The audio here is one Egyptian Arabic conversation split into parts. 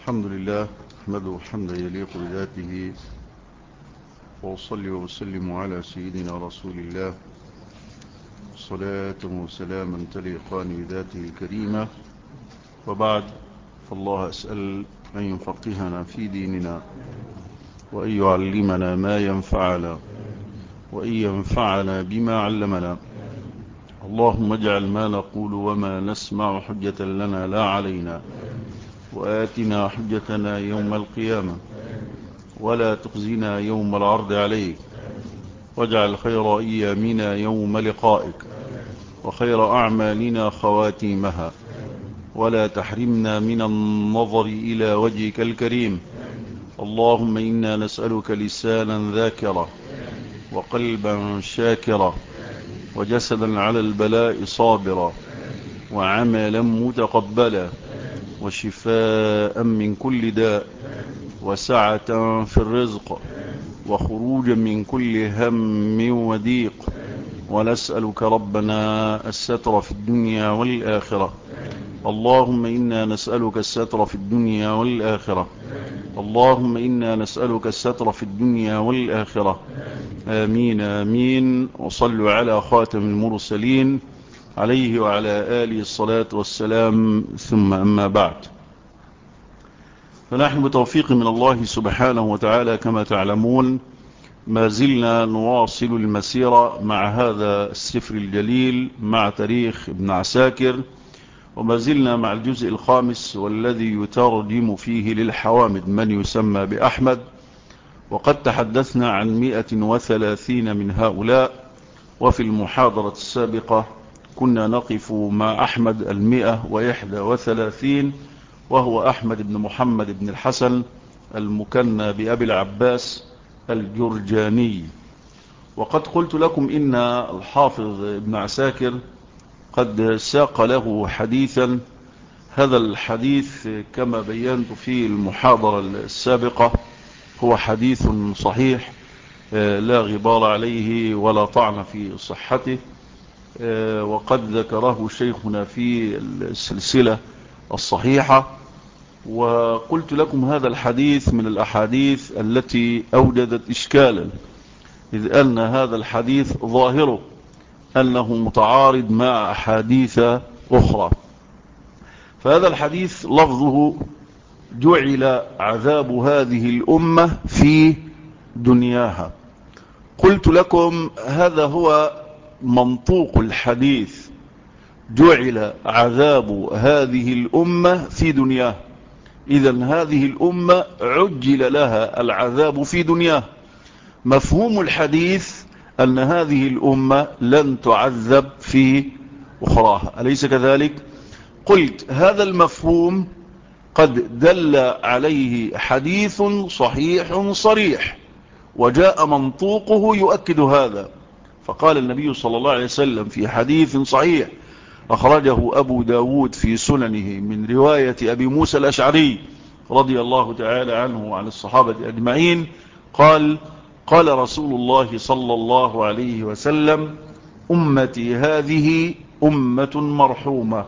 الحمد لله أحمده حمدا يليق بذاته وأصلي وأسلم على سيدنا رسول الله صلاة وسلاما تليقان بذاته الكريمة وبعد فالله أسأل أن يفقهنا في ديننا وأن يعلمنا ما ينفعنا وأن ينفعنا بما علمنا اللهم اجعل ما نقول وما نسمع حجة لنا لا علينا وآتنا حجتنا يوم القيامة ولا تخزنا يوم العرض عليك واجعل خير أيامنا يوم لقائك وخير أعمالنا خواتيمها ولا تحرمنا من النظر إلى وجهك الكريم اللهم إنا نسألك لسانا ذاكرا وقلبا شاكرا وجسدا على البلاء صابرا وعملا متقبلا وشفاء من كل داء وسعة في الرزق وخروجا من كل هم وضيق ونسألك ربنا الستر في الدنيا والآخرة اللهم إنا نسألك الستر في الدنيا والآخرة اللهم إنا نسألك الستر في الدنيا والآخرة آمين آمين وصلوا على خاتم المرسلين عليه وعلى آله الصلاة والسلام ثم أما بعد فنحن بتوفيق من الله سبحانه وتعالى كما تعلمون ما زلنا نواصل المسيرة مع هذا السفر الجليل مع تاريخ ابن عساكر وما زلنا مع الجزء الخامس والذي يترجم فيه للحوامد من يسمى بأحمد وقد تحدثنا عن مئة وثلاثين من هؤلاء وفي المحاضرة السابقة كنا نقف مع أحمد المئة وإحدى وثلاثين وهو أحمد بن محمد بن الحسن المكنى بأبي العباس الجرجاني وقد قلت لكم إن الحافظ ابن عساكر قد ساق له حديثا هذا الحديث كما بينت في المحاضرة السابقة هو حديث صحيح لا غبار عليه ولا طعن في صحته وقد ذكره شيخنا في السلسلة الصحيحة وقلت لكم هذا الحديث من الأحاديث التي أوجدت إشكالا إذ أن هذا الحديث ظاهره أنه متعارض مع أحاديث أخرى فهذا الحديث لفظه جعل عذاب هذه الأمة في دنياها قلت لكم هذا هو منطوق الحديث جعل عذاب هذه الأمة في دنياها إذا هذه الأمة عجل لها العذاب في دنياها مفهوم الحديث أن هذه الأمة لن تعذب في أخراها أليس كذلك قلت هذا المفهوم قد دل عليه حديث صحيح صريح وجاء منطوقه يؤكد هذا فقال النبي صلى الله عليه وسلم في حديث صحيح أخرجه أبو داود في سننه من رواية أبي موسى الأشعري رضي الله تعالى عنه وعن الصحابة أجمعين قال قال رسول الله صلى الله عليه وسلم أمتي هذه أمة مرحومة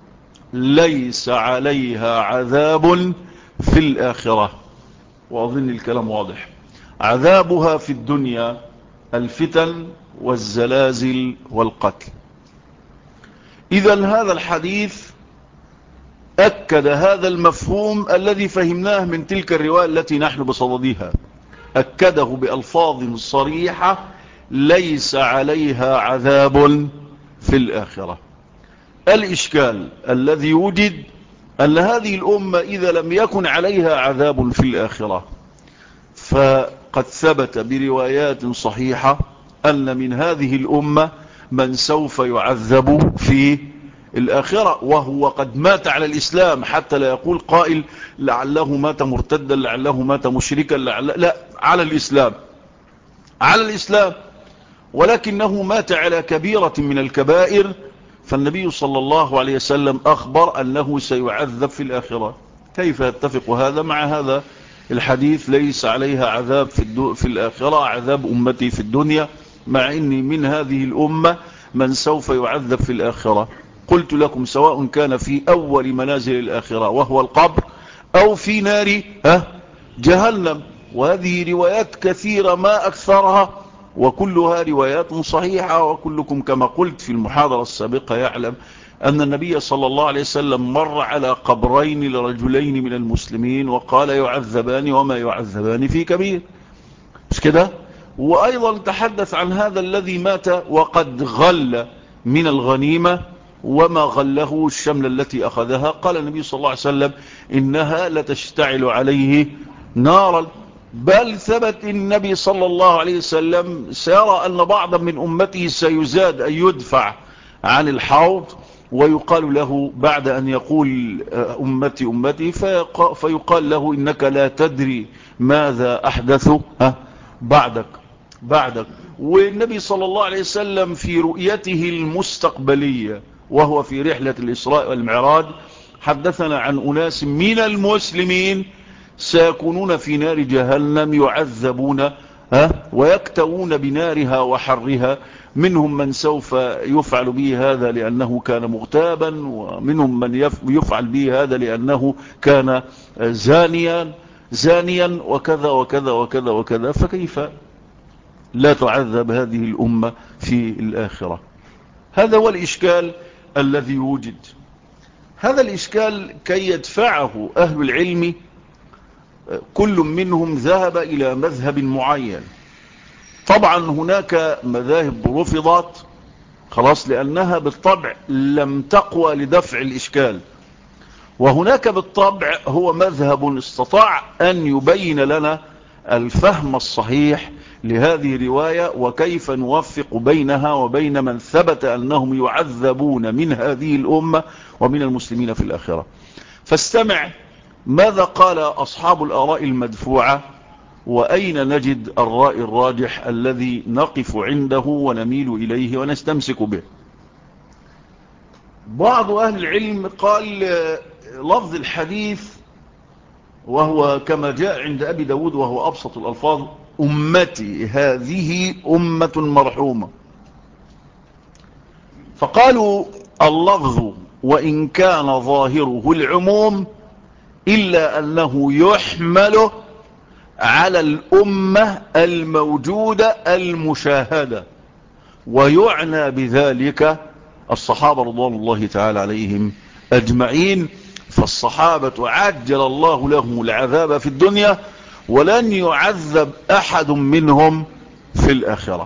ليس عليها عذاب في الآخرة وأظن الكلام واضح عذابها في الدنيا الفتن والزلازل والقتل إذا هذا الحديث أكد هذا المفهوم الذي فهمناه من تلك الرواية التي نحن بصددها أكده بألفاظ صريحة ليس عليها عذاب في الآخرة الإشكال الذي وجد أن هذه الأمة إذا لم يكن عليها عذاب في الآخرة فقد ثبت بروايات صحيحة أن من هذه الأمة من سوف يعذب في الآخرة وهو قد مات على الإسلام حتى لا يقول قائل لعله مات مرتدا لعله مات مشركا لعل لا على الإسلام على الإسلام ولكنه مات على كبيرة من الكبائر فالنبي صلى الله عليه وسلم أخبر أنه سيعذب في الآخرة كيف يتفق هذا مع هذا الحديث ليس عليها عذاب في, في الآخرة عذاب أمتي في الدنيا مع أني من هذه الأمة من سوف يعذب في الآخرة قلت لكم سواء كان في أول منازل الآخرة وهو القبر أو في نار ها جهنم وهذه روايات كثيرة ما أكثرها وكلها روايات صحيحة وكلكم كما قلت في المحاضرة السابقة يعلم أن النبي صلى الله عليه وسلم مر على قبرين لرجلين من المسلمين وقال يعذبان وما يعذبان في كبير مش كده وأيضا تحدث عن هذا الذي مات وقد غل من الغنيمة وما غله الشمل التي أخذها قال النبي صلى الله عليه وسلم إنها لتشتعل عليه نارا بل ثبت النبي صلى الله عليه وسلم سيرى أن بعضا من أمته سيزاد أن يدفع عن الحوض ويقال له بعد أن يقول أمتي أمتي فيقال له إنك لا تدري ماذا أحدث بعدك بعدك والنبي صلى الله عليه وسلم في رؤيته المستقبلية وهو في رحلة الإسراء والمعراج حدثنا عن أناس من المسلمين سيكونون في نار جهنم يعذبون ها ويكتوون بنارها وحرها منهم من سوف يفعل به هذا لأنه كان مغتابا ومنهم من يفعل به هذا لأنه كان زانيا زانيا وكذا وكذا وكذا وكذا فكيف لا تعذب هذه الأمة في الآخرة هذا هو الإشكال الذي وجد هذا الإشكال كي يدفعه أهل العلم كل منهم ذهب إلى مذهب معين طبعا هناك مذاهب رفضت خلاص لأنها بالطبع لم تقوى لدفع الإشكال وهناك بالطبع هو مذهب استطاع أن يبين لنا الفهم الصحيح لهذه الرواية وكيف نوفق بينها وبين من ثبت أنهم يعذبون من هذه الأمة ومن المسلمين في الآخرة فاستمع ماذا قال أصحاب الآراء المدفوعة وأين نجد الرأي الراجح الذي نقف عنده ونميل إليه ونستمسك به بعض أهل العلم قال لفظ الحديث وهو كما جاء عند أبي داود وهو أبسط الألفاظ أمتي هذه أمة مرحومة فقالوا اللفظ وإن كان ظاهره العموم إلا أنه يحمل على الأمة الموجودة المشاهدة ويعنى بذلك الصحابة رضوان الله تعالى عليهم أجمعين فالصحابة عجل الله لهم العذاب في الدنيا ولن يعذب أحد منهم في الآخرة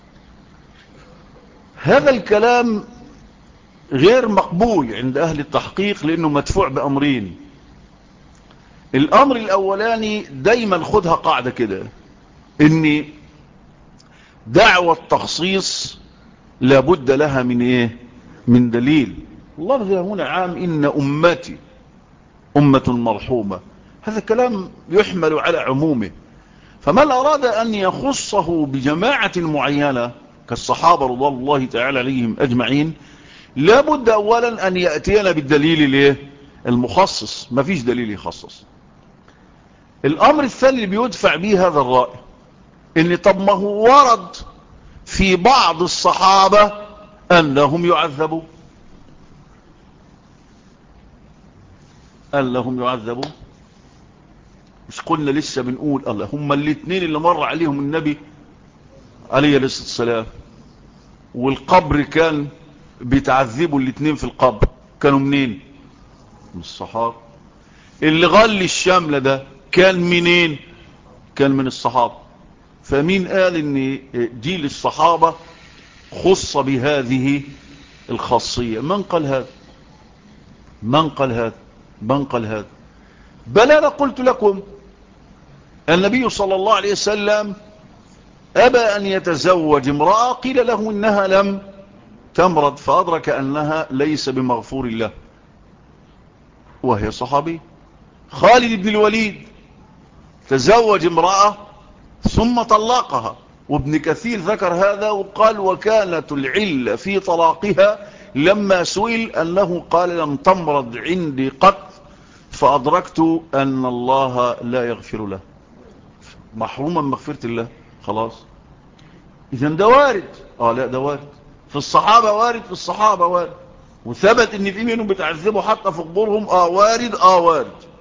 هذا الكلام غير مقبول عند أهل التحقيق لأنه مدفوع بأمرين الأمر الأولاني دايما خدها قاعدة كده إن دعوة التخصيص لابد لها من إيه من دليل اللفظ هنا عام إن أمتي أمة مرحومة هذا كلام يحمل على عمومه فمن أراد أن يخصه بجماعة معينة كالصحابة رضوان الله تعالى عليهم أجمعين لابد أولا أن يأتينا بالدليل ليه المخصص ما فيش دليل يخصص الأمر الثاني اللي بيدفع به هذا الرأي ان طب ما هو ورد في بعض الصحابة أنهم يعذبون أنهم يعذبون مش قلنا لسه بنقول الله هم الاثنين اللي مر عليهم النبي عليه الصلاة والسلام والقبر كان بيتعذبوا الاثنين في القبر كانوا منين من الصحابة اللي غل الشاملة ده كان منين كان من الصحابة فمين قال ان جيل الصحابة خص بهذه الخاصية من قال هذا من قال هذا من قال هذا بل أنا قلت لكم النبي صلى الله عليه وسلم أبى أن يتزوج امرأة قيل له إنها لم تمرض فأدرك أنها ليس بمغفور الله وهي صحابي خالد بن الوليد تزوج امرأة ثم طلقها وابن كثير ذكر هذا وقال وكانت العلة في طلاقها لما سئل أنه قال لم تمرض عندي قط فأدركت أن الله لا يغفر له محروما مغفرة الله خلاص إذا ده وارد آه لا ده وارد في الصحابة وارد في الصحابة وارد وثبت ان في منهم بتعذبوا حتى في قبورهم اه وارد اه وارد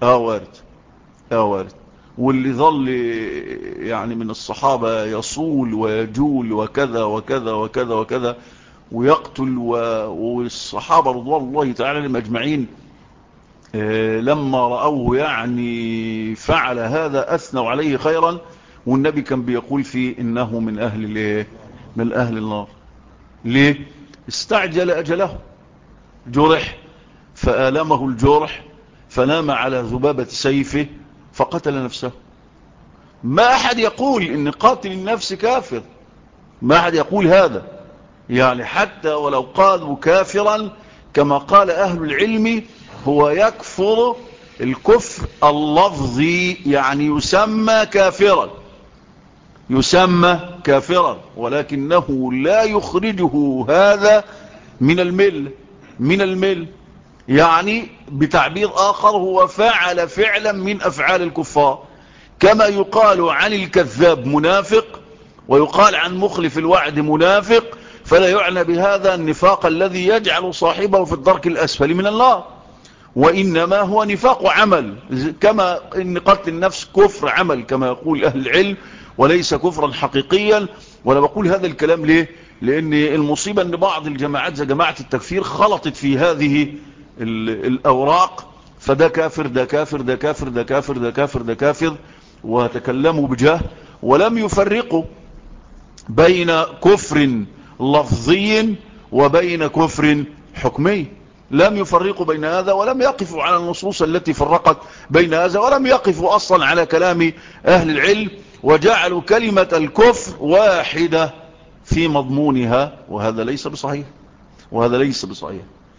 اه وارد اه وارد واللي ظل يعني من الصحابة يصول ويجول وكذا وكذا وكذا وكذا ويقتل والصحابة رضوان الله تعالى لهم أجمعين لما رأوه يعني فعل هذا أثنوا عليه خيرا والنبي كان بيقول فيه إنه من أهل الايه من أهل النار ليه استعجل أجله جرح فآلمه الجرح فنام على ذبابة سيفه فقتل نفسه ما أحد يقول إن قاتل النفس كافر ما أحد يقول هذا يعني حتى ولو قالوا كافرا كما قال أهل العلم هو يكفر الكفر اللفظي يعني يسمى كافرا يسمى كافرا ولكنه لا يخرجه هذا من المل من المل يعني بتعبير آخر هو فعل فعلا من أفعال الكفار كما يقال عن الكذاب منافق ويقال عن مخلف الوعد منافق فلا يعنى بهذا النفاق الذي يجعل صاحبه في الدرك الأسفل من النار وإنما هو نفاق عمل كما إن قتل النفس كفر عمل كما يقول أهل العلم وليس كفرا حقيقيا ولا بقول هذا الكلام ليه لأن المصيبة أن بعض الجماعات زي جماعة التكفير خلطت في هذه الأوراق فده كافر ده كافر ده كافر ده كافر ده كافر ده كافر وتكلموا بجاه ولم يفرقوا بين كفر لفظي وبين كفر حكمي لم يفرقوا بين هذا ولم يقفوا على النصوص التي فرقت بين هذا ولم يقفوا أصلا على كلام أهل العلم وجعلوا كلمة الكفر واحدة في مضمونها وهذا ليس بصحيح وهذا ليس بصحيح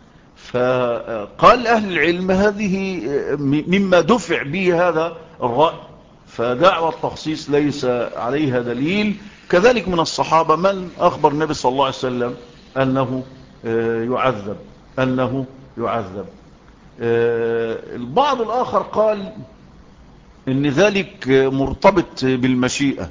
فقال أهل العلم هذه مما دفع به هذا الرأي فدعوة التخصيص ليس عليها دليل كذلك من الصحابة من أخبر النبي صلى الله عليه وسلم أنه يعذب أنه يعذب البعض الآخر قال ان ذلك مرتبط بالمشيئة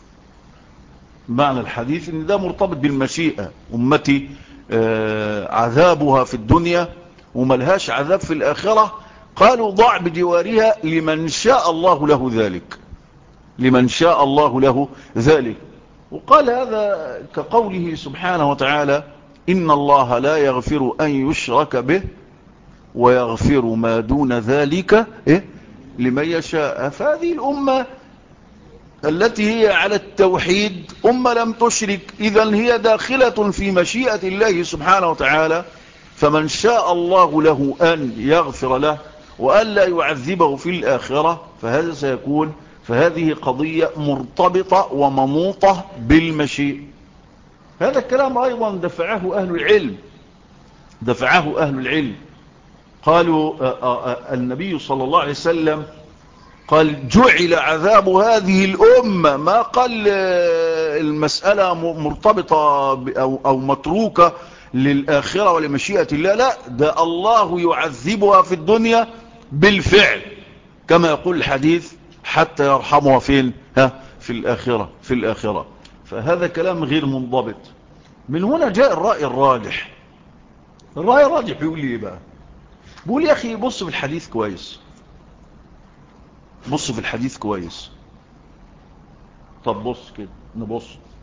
معنى الحديث ان ده مرتبط بالمشيئة امتي عذابها في الدنيا وملهاش عذاب في الآخرة قالوا ضع بجوارها لمن شاء الله له ذلك لمن شاء الله له ذلك وقال هذا كقوله سبحانه وتعالى إن الله لا يغفر أن يشرك به ويغفر ما دون ذلك إيه؟ لمن يشاء فهذه الأمة التي هي على التوحيد أمة لم تشرك إذا هي داخلة في مشيئة الله سبحانه وتعالى فمن شاء الله له أن يغفر له وأن لا يعذبه في الآخرة فهذا سيكون فهذه قضية مرتبطة ومنوطة بالمشيئة هذا الكلام أيضا دفعه أهل العلم دفعه أهل العلم قالوا النبي صلى الله عليه وسلم قال جعل عذاب هذه الأمة ما قال المسألة مرتبطة أو, أو متروكة للآخرة ولمشيئة الله لا ده الله يعذبها في الدنيا بالفعل كما يقول الحديث حتى يرحمها فين ها في الآخرة في الآخرة فهذا كلام غير منضبط من هنا جاء الرأي الراجح الرأي الراجح بيقول لي بقى بيقول يا أخي بص في الحديث كويس بص في الحديث كويس طب بص كده نبص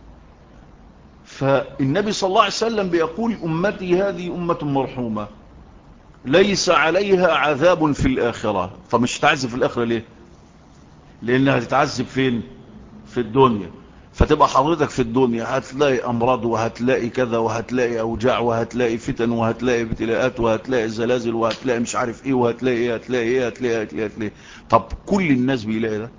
فالنبي صلى الله عليه وسلم بيقول أمتي هذه أمة مرحومة ليس عليها عذاب في الآخرة فمش تعذب في الآخرة ليه لأنها تتعذب فين في الدنيا فتبقى حضرتك في الدنيا هتلاقي أمراض وهتلاقي كذا وهتلاقي أوجاع وهتلاقي فتن وهتلاقي ابتلاءات وهتلاقي زلازل وهتلاقي مش عارف ايه وهتلاقي ايه هتلاقي ايه هتلاقي ايه هتلاقي, هتلاقي. طب كل الناس بيلاقي ده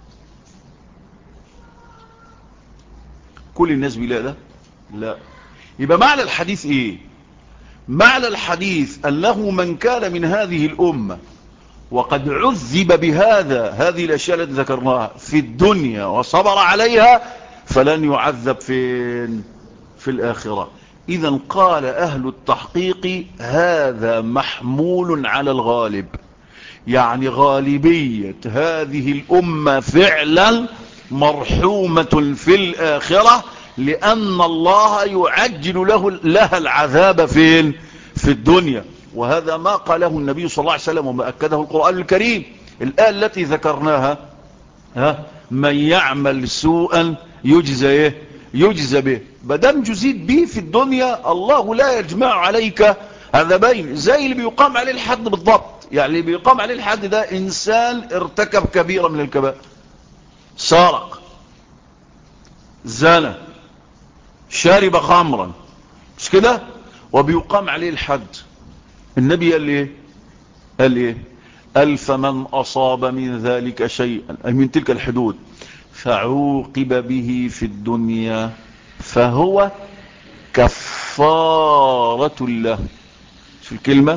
كل الناس بيلاقي ده لا يبقى معنى الحديث ايه معنى الحديث أنه من كان من هذه الأمة وقد عذب بهذا هذه الأشياء التي ذكرناها في الدنيا وصبر عليها فلن يعذب فين في الآخرة إذا قال أهل التحقيق هذا محمول على الغالب يعني غالبية هذه الأمة فعلا مرحومة في الآخرة لأن الله يعجل له لها العذاب فين في الدنيا وهذا ما قاله النبي صلى الله عليه وسلم وما أكده القرآن الكريم الآية التي ذكرناها ها من يعمل سوءا يجزى ايه يجزى به بدم جزيت به في الدنيا الله لا يجمع عليك هذا بين زي اللي بيقام عليه الحد بالضبط يعني اللي بيقام عليه الحد ده انسان ارتكب كبيرة من الكبائر سارق زنى شارب خمرا مش كده وبيقام عليه الحد النبي قال ايه قال ايه قال فمن اصاب من ذلك شيئا اي من تلك الحدود فعوقب به في الدنيا فهو كفارة له شو الكلمة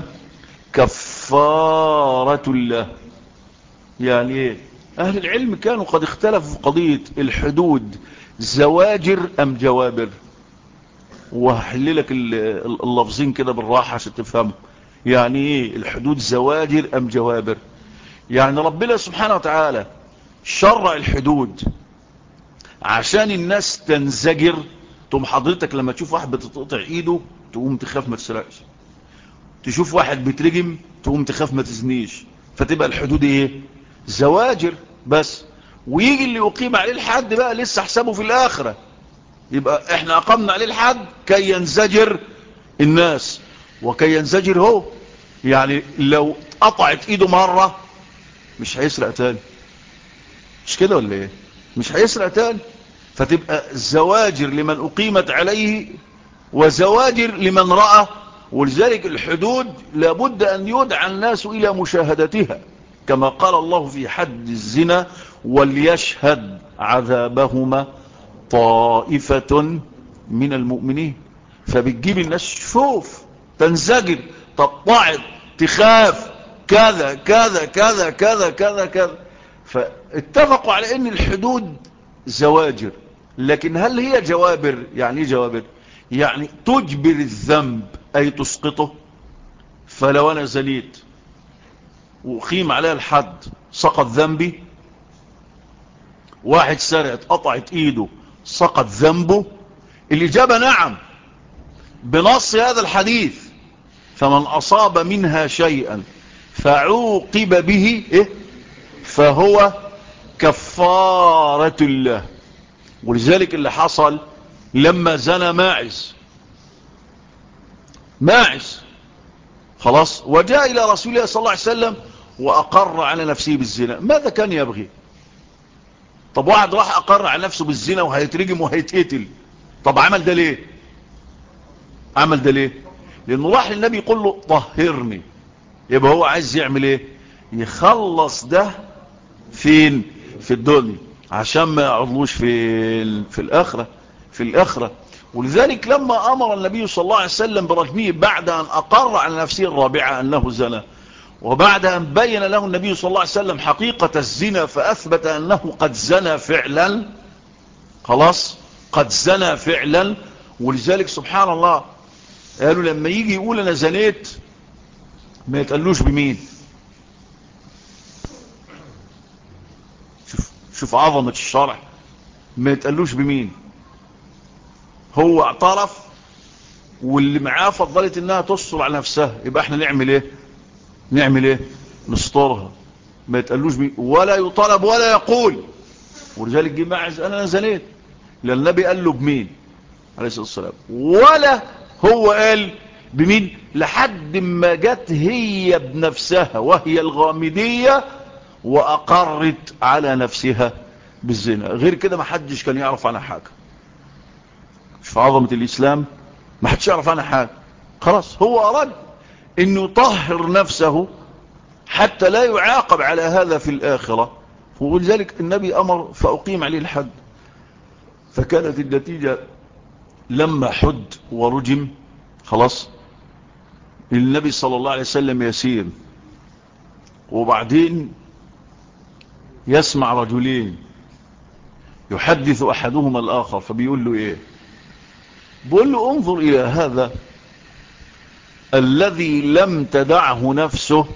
كفارة له يعني ايه اهل العلم كانوا قد اختلفوا في قضية الحدود زواجر ام جوابر وهحللك اللفظين كده بالراحة عشان تفهموا يعني ايه الحدود زواجر ام جوابر يعني ربنا سبحانه وتعالى شرع الحدود عشان الناس تنزجر تقوم حضرتك لما تشوف واحد بتتقطع ايده تقوم تخاف ما تسرقش تشوف واحد بيترجم تقوم تخاف ما تزنيش فتبقى الحدود ايه زواجر بس ويجي اللي يقيم عليه الحد بقى لسه حسابه في الاخره يبقى احنا اقمنا عليه الحد كي ينزجر الناس وكي ينزجر هو يعني لو قطعت ايده مرة مش هيسرق تاني مش كده ولا ايه مش هيسرق تاني فتبقى زواجر لمن اقيمت عليه وزواجر لمن رأى ولذلك الحدود لابد ان يدعى الناس الى مشاهدتها كما قال الله في حد الزنا وليشهد عذابهما طائفة من المؤمنين فبتجيب الناس شوف تنزجر تطعد تخاف كذا كذا كذا كذا كذا كذا فاتفقوا على ان الحدود زواجر لكن هل هي جوابر يعني ايه جوابر يعني تجبر الذنب اي تسقطه فلو انا زنيت وقيم عليها الحد سقط ذنبي واحد سرقت قطعت ايده سقط ذنبه الاجابة نعم بنص هذا الحديث فمن اصاب منها شيئا فعوقب به إيه؟ فهو كفارة الله ولذلك اللي حصل لما زنى ماعز ماعز خلاص وجاء الى رسول الله صلى الله عليه وسلم واقر على نفسه بالزنا ماذا كان يبغي طب واحد راح اقر على نفسه بالزنا وهيترجم وهيتقتل طب عمل ده ليه عمل ده ليه لانه راح للنبي يقول له طهرني يبقى هو عايز يعمل ايه يخلص ده فين في الدنيا عشان ما يعرضوش في في الاخره في الاخره ولذلك لما امر النبي صلى الله عليه وسلم برجمه بعد ان اقر على نفسه الرابعه انه زنى وبعد ان بين له النبي صلى الله عليه وسلم حقيقه الزنا فاثبت انه قد زنى فعلا خلاص قد زنى فعلا ولذلك سبحان الله قالوا لما يجي يقول انا زنيت ما يتقالوش بمين شوف, شوف عظمة الشرع ما يتقالوش بمين هو اعترف واللي معاه فضلت انها تصر على نفسها يبقى احنا نعمل ايه نعمل ايه نسترها ما يتقالوش بمين ولا يطلب ولا يقول ولذلك جه معز انا زنيت لان النبي قال له بمين عليه الصلاة والسلام ولا هو قال بمين لحد ما جت هي بنفسها وهي الغامدية واقرت على نفسها بالزنا غير كده ما حدش كان يعرف عنها حاجة مش في عظمة الاسلام ما حدش يعرف عنها حاجة خلاص هو اراد انه يطهر نفسه حتى لا يعاقب على هذا في الاخرة ولذلك النبي امر فاقيم عليه الحد فكانت النتيجة لما حد ورجم خلاص النبي صلى الله عليه وسلم يسير وبعدين يسمع رجلين يحدث احدهما الاخر فبيقول له ايه بيقول له انظر الى هذا الذي لم تدعه نفسه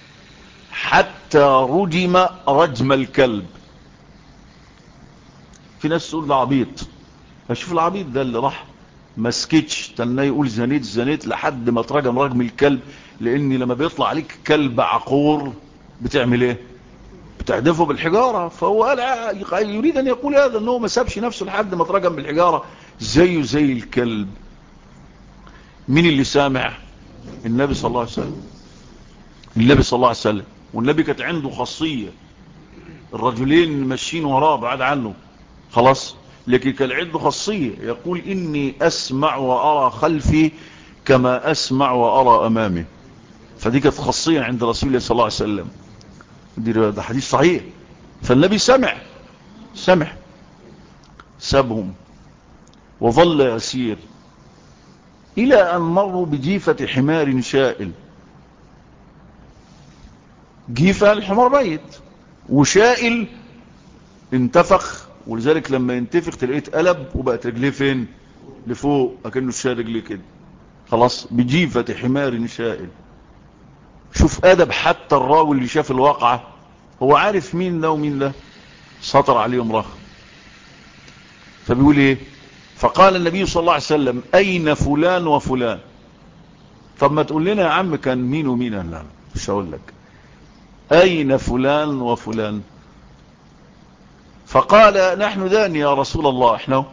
حتى رجم رجم الكلب في ناس تقول ده عبيط فشوف العبيط ده اللي راح ما سكتش تنى يقول زنيت زنيت لحد ما ترجم رجم الكلب لان لما بيطلع عليك كلب عقور بتعمل ايه بتعدفه بالحجارة فهو قال يريد ان يقول هذا انه ما سابش نفسه لحد ما ترجم بالحجارة زيه زي الكلب مين اللي سامع النبي صلى الله عليه وسلم النبي صلى الله عليه وسلم والنبي كانت عنده خاصية الرجلين ماشيين وراه بعد عنه خلاص لكن كان عنده خاصية يقول إني أسمع وأرى خلفي كما أسمع وأرى أمامي فدي كانت خاصية عند رسول الله صلى الله عليه وسلم ده حديث صحيح فالنبي سمع سمع سابهم وظل يسير إلى أن مروا بجيفة حمار شائل جيفة الحمار ميت وشائل انتفخ ولذلك لما ينتفخ تلاقيه اتقلب وبقت رجليه فين لفوق اكنه شال رجليه كده خلاص بجيفة حمار شائل شوف ادب حتى الراوي اللي شاف الواقعة هو عارف مين ده ومين ده سطر عليهم رخ فبيقول ايه فقال النبي صلى الله عليه وسلم اين فلان وفلان طب ما تقول لنا يا عم كان مين ومين لا مش هقول لك اين فلان وفلان فقال نحن ذان يا رسول الله احنا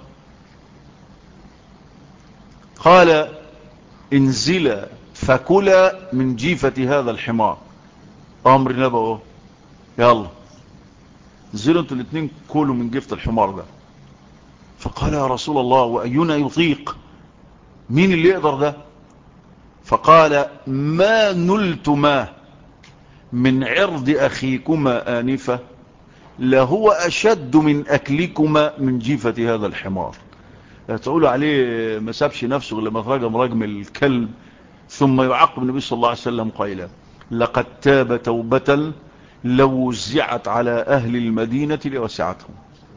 قال انزل فكلا من جيفة هذا الحمار امر نبأه يلا انزلوا انتوا الاثنين كلوا من جيفة الحمار ده فقال يا رسول الله وأينا يطيق مين اللي يقدر ده فقال ما نلتما من عرض أخيكما آنفة لهو أشد من أكلكما من جيفة هذا الحمار تقولوا عليه ما سابش نفسه لما رجم رجم الكلب ثم يعقب النبي صلى الله عليه وسلم قائلا لقد تاب توبة لو وزعت على أهل المدينة لوسعتهم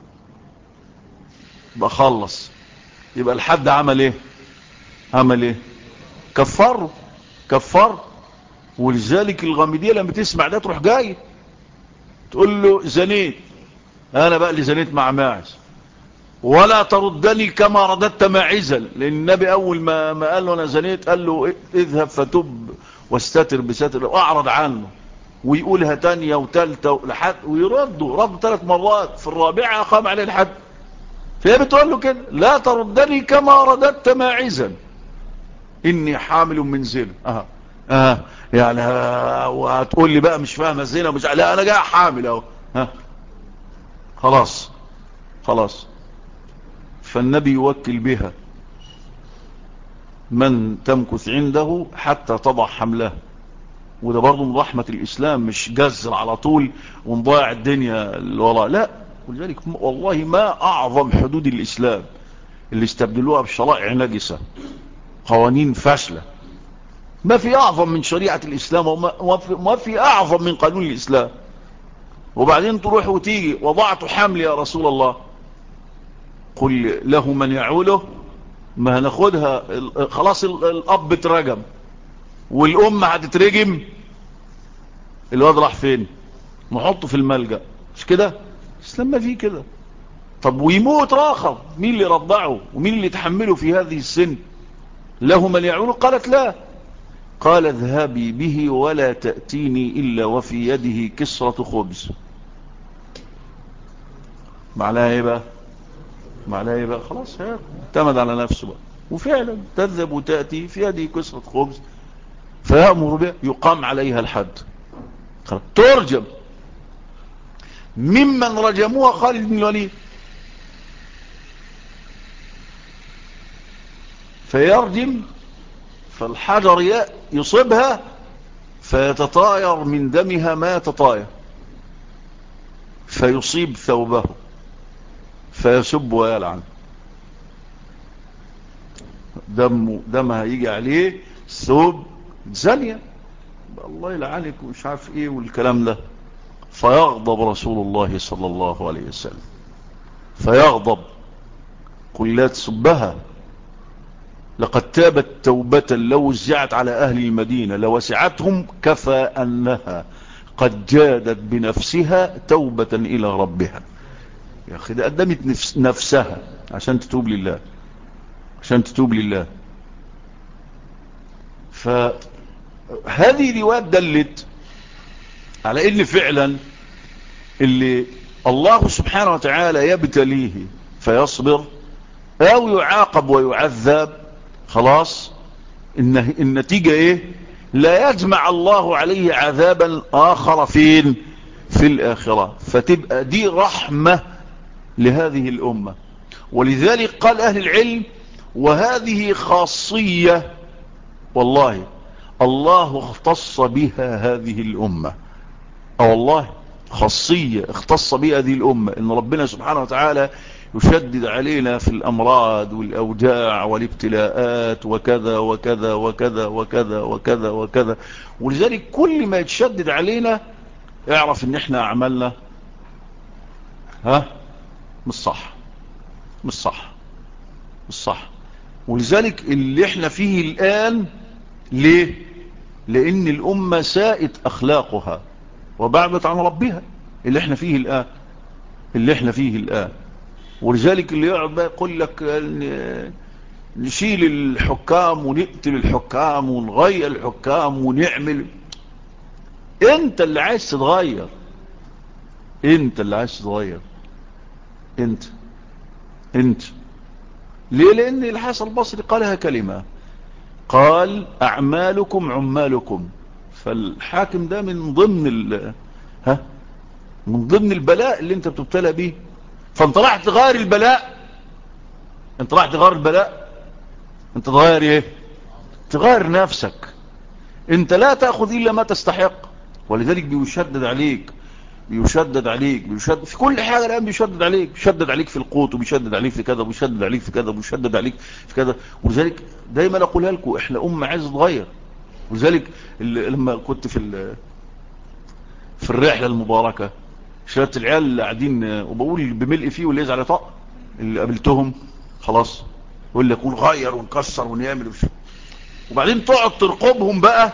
يبقى خلص يبقى الحد عمل ايه عمل ايه كفره كفر ولذلك الغامدية لما تسمع ده تروح جاي تقول له زنيت انا بقى اللي زنيت مع ماعز ولا تردني كما رددت ماعزا لان النبي اول ما, ما قال له انا زنيت قال له اذهب فتب واستتر بستر واعرض عنه ويقولها تانية وتالتة لحد ويردوا ردوا ثلاث مرات في الرابعة اقام عليه الحد فهي بتقول له كده لا تردني كما رددت ماعزا اني حامل من زنا اه اه يعني وهتقول لي بقى مش فاهمه الزنا مش لا انا جاي حامل اهو ها خلاص خلاص فالنبي يوكل بها من تمكث عنده حتى تضع حمله وده برضه من رحمة الإسلام مش جزر على طول ونضيع الدنيا الوراء لا ولذلك والله ما أعظم حدود الإسلام اللي استبدلوها بشرائع نجسة قوانين فاشلة ما في أعظم من شريعة الإسلام وما في أعظم من قانون الإسلام وبعدين تروح وتيجي وضعت حمل يا رسول الله قل له من يعوله ما هناخدها خلاص الأب اترجم والأم هتترجم الواد راح فين نحطه في الملجأ مش كده الإسلام ما فيه كده طب ويموت راخر مين اللي رضعه ومين اللي تحمله في هذه السن له من يعوله قالت لا قال اذهبي به ولا تأتيني إلا وفي يده كسرة خبز معناها ايه بقى معناها ايه بقى خلاص اعتمد على نفسه بقى وفعلا تذهب وتأتي في يده كسرة خبز فيأمر بها يقام عليها الحد ترجم ممن رجموها خالد بن الوليد فيرجم فالحجر يصيبها فيتطاير من دمها ما يتطاير فيصيب ثوبه فيسب ويلعن دم دمها يجي عليه ثوب زانية الله يلعنك ومش عارف ايه والكلام ده فيغضب رسول الله صلى الله عليه وسلم فيغضب قل لا تسبها لقد تابت توبة لو وزعت على أهل المدينة لوسعتهم كفى أنها قد جادت بنفسها توبة إلى ربها يا أخي ده قدمت نفس نفسها عشان تتوب لله عشان تتوب لله فهذه روايات دلت على ان فعلا اللي الله سبحانه وتعالى يبتليه فيصبر او يعاقب ويعذب خلاص النتيجة ايه لا يجمع الله عليه عذابا اخر فين في الاخرة فتبقى دي رحمة لهذه الامة ولذلك قال اهل العلم وهذه خاصية والله الله اختص بها هذه الامة اه والله خاصية اختص بها هذه الامة ان ربنا سبحانه وتعالى يشدد علينا في الأمراض والأوجاع والابتلاءات وكذا وكذا وكذا وكذا وكذا وكذا ولذلك كل ما يتشدد علينا اعرف ان احنا عملنا ها مش صح مش صح مش صح ولذلك اللي احنا فيه الآن ليه لان الأمة سائت أخلاقها وبعدت عن ربها اللي احنا فيه الآن اللي احنا فيه الآن ولذلك اللي يقعد بقى يقول لك نشيل الحكام ونقتل الحكام ونغير الحكام ونعمل انت اللي عايز تتغير انت اللي عايز تتغير انت انت ليه لان الحسن البصري قالها كلمة قال اعمالكم عمالكم فالحاكم ده من ضمن ال ها من ضمن البلاء اللي انت بتبتلى بيه فانت راح تغير البلاء انت راح تغير البلاء انت تغير ايه تغير نفسك انت لا تأخذ الا ما تستحق ولذلك بيشدد عليك بيشدد عليك بيشدد في كل حاجة الآن بيشدد عليك بيشدد عليك في القوت وبيشدد عليك في كذا وبيشدد عليك في كذا وبيشدد عليك في كذا ولذلك دايما اقولها لكم احنا امة عايز تغير ولذلك لما كنت في في الرحلة المباركة شلت العيال اللي قاعدين وبقول بملء فيه واللي يزعل طق اللي قابلتهم خلاص يقول لك قول غير ونكسر ونعمل وش وبعدين تقعد ترقبهم بقى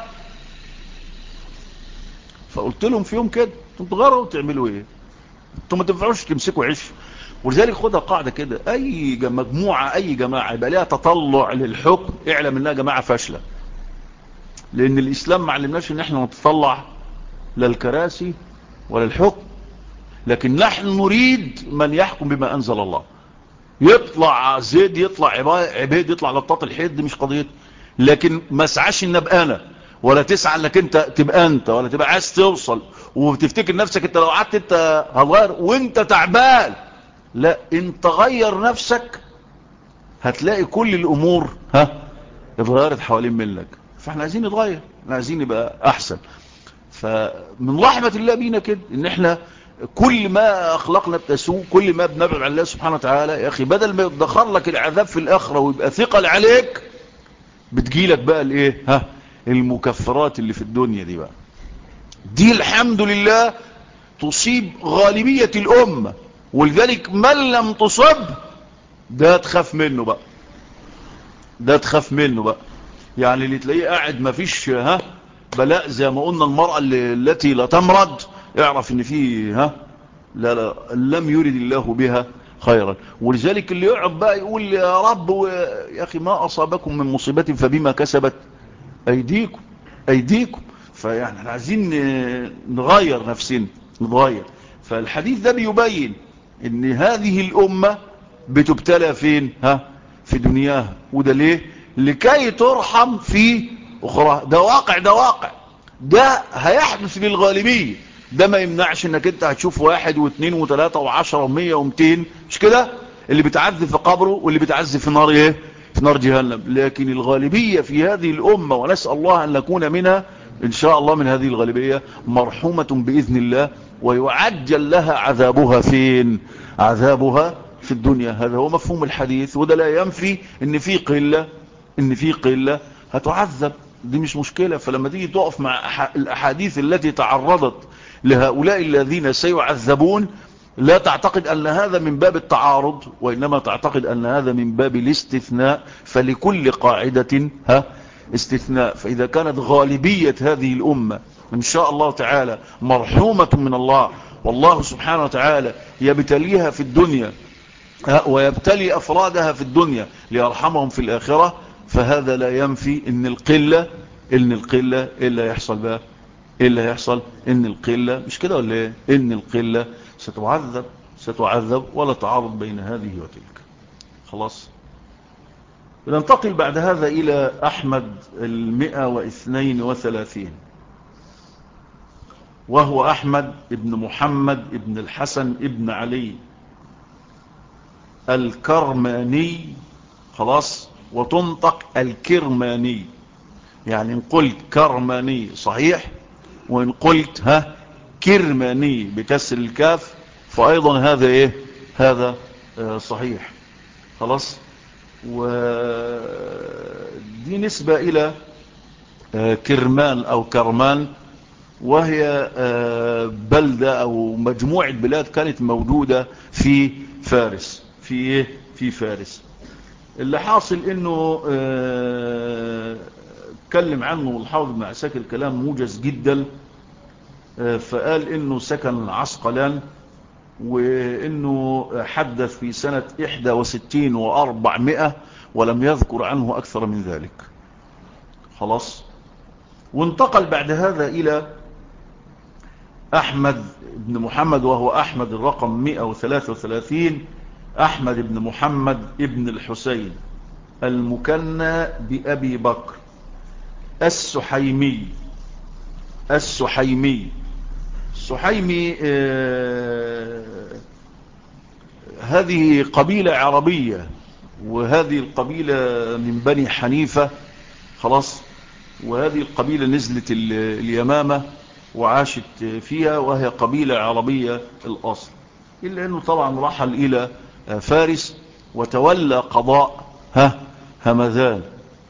فقلت لهم في يوم كده انتوا تغيروا وتعملوا ايه انتوا ما تنفعوش تمسكوا عيش ولذلك خدها قاعدة كده اي مجموعة اي جماعة يبقى لها تطلع للحكم اعلم انها جماعة فاشلة لان الاسلام ما علمناش ان احنا نتطلع لا الكراسي ولا الحكم لكن نحن نريد من يحكم بما انزل الله يطلع زيد يطلع عبيد يطلع لطاط الحيد دي مش قضية لكن ما اسعاش ان ابقى انا ولا تسعى انك انت تبقى انت ولا تبقى عايز توصل وتفتكر نفسك انت لو قعدت انت هتغير وانت تعبان لا انت غير نفسك هتلاقي كل الامور ها اتغيرت حوالين منك فاحنا عايزين نتغير احنا عايزين نبقى احسن فمن رحمة الله بينا كده ان احنا كل ما اخلاقنا بتسوء كل ما بنبعد عن الله سبحانه وتعالى يا اخي بدل ما يدخر لك العذاب في الاخرة ويبقى ثقل عليك بتجيلك بقى الايه ها المكفرات اللي في الدنيا دي بقى دي الحمد لله تصيب غالبية الامة ولذلك من لم تصب ده تخاف منه بقى ده تخاف منه بقى يعني اللي تلاقيه قاعد ما فيش ها بلاء زي ما قلنا المرأة اللي التي لا تمرض اعرف ان فيه ها لا لا لم يرد الله بها خيرا ولذلك اللي يقعد بقى يقول يا رب يا اخي ما اصابكم من مصيبة فبما كسبت ايديكم ايديكم فيعني احنا عايزين نغير نفسنا نغير فالحديث ده بيبين ان هذه الامة بتبتلى فين ها في دنياها وده ليه لكي ترحم في اخرى ده واقع ده واقع ده هيحدث للغالبية ده ما يمنعش انك انت هتشوف واحد واثنين وثلاثة وعشرة ومية ومتين مش كده اللي بتعذب في قبره واللي بتعذب في نار ايه في نار جهنم لكن الغالبية في هذه الامة ونسأل الله ان نكون منها ان شاء الله من هذه الغالبية مرحومة باذن الله ويعجل لها عذابها فين عذابها في الدنيا هذا هو مفهوم الحديث وده لا ينفي ان في قلة ان في قلة هتعذب دي مش مشكلة فلما تيجي تقف مع الأحاديث التي تعرضت لهؤلاء الذين سيعذبون لا تعتقد أن هذا من باب التعارض وإنما تعتقد أن هذا من باب الاستثناء فلكل قاعدة ها استثناء فإذا كانت غالبية هذه الأمة إن شاء الله تعالى مرحومة من الله والله سبحانه وتعالى يبتليها في الدنيا ويبتلي أفرادها في الدنيا ليرحمهم في الآخرة فهذا لا ينفي ان القلة ان القلة ايه اللي هيحصل بقى ايه اللي هيحصل ان القلة مش كده ولا ايه ان القلة ستعذب ستعذب ولا تعارض بين هذه وتلك خلاص ننتقل بعد هذا الى احمد المئة واثنين وثلاثين وهو احمد ابن محمد ابن الحسن ابن علي الكرماني خلاص وتنطق الكرماني يعني ان قلت كرماني صحيح وان قلت ها كرماني بكسر الكاف فايضا هذا ايه هذا آه صحيح خلاص ودي نسبة الى آه كرمان او كرمان وهي آه بلدة او مجموعة بلاد كانت موجودة في فارس في ايه في فارس اللي حاصل انه اتكلم عنه الحافظ بن عساكر كلام موجز جدا فقال انه سكن عسقلان وانه حدث في سنة 61 و400 ولم يذكر عنه اكثر من ذلك خلاص وانتقل بعد هذا الى احمد بن محمد وهو احمد الرقم 133 أحمد بن محمد ابن الحسين المكنى بأبي بكر السحيمي السحيمي السحيمي آه هذه قبيلة عربية وهذه القبيلة من بني حنيفة خلاص وهذه القبيلة نزلت اليمامة وعاشت فيها وهي قبيلة عربية الأصل إلا أنه طبعا رحل إلى فارس وتولى قضاء ها همذان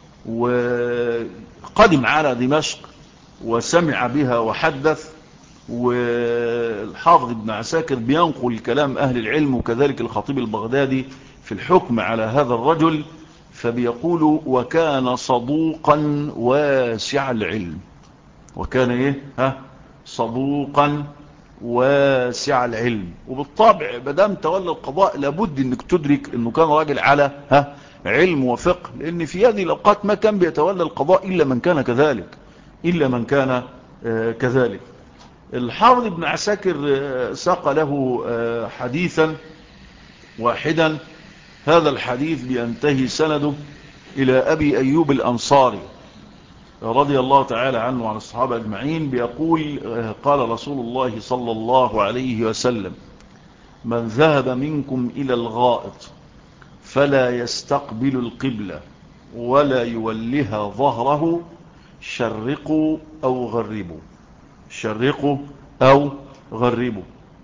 وقدم على دمشق وسمع بها وحدث والحافظ ابن عساكر بينقل كلام أهل العلم وكذلك الخطيب البغدادي في الحكم على هذا الرجل فبيقول وكان صدوقا واسع العلم وكان ايه ها صدوقا واسع العلم وبالطبع مدام تولى القضاء لابد انك تدرك انه كان راجل على ها علم وفقه لان في هذه الاوقات ما كان بيتولى القضاء الا من كان كذلك الا من كان آه كذلك الحافظ ابن عساكر آه ساق له آه حديثا واحدا هذا الحديث بينتهي سنده الى ابي ايوب الانصاري رضي الله تعالى عنه وعن الصحابة أجمعين بيقول قال رسول الله صلى الله عليه وسلم من ذهب منكم إلى الغائط فلا يستقبل القبلة ولا يولها ظهره شرقوا أو غربوا شرقوا أو غربوا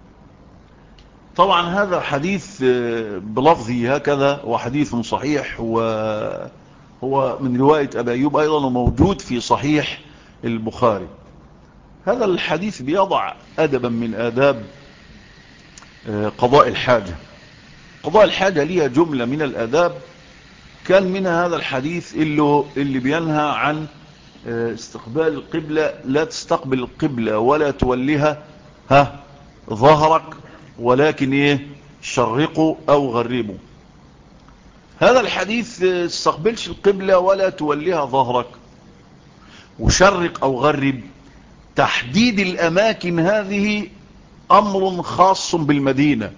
طبعا هذا حديث بلفظه هكذا وحديث صحيح و هو من رواية أبا أيوب أيضا وموجود في صحيح البخاري هذا الحديث بيضع أدبا من آداب قضاء الحاجة قضاء الحاجة ليها جملة من الآداب كان منها هذا الحديث اللي, اللي بينهى عن استقبال القبلة لا تستقبل القبلة ولا توليها ها ظهرك ولكن ايه شرقوا او غربوا هذا الحديث استقبلش القبلة ولا توليها ظهرك وشرق او غرب تحديد الاماكن هذه امر خاص بالمدينة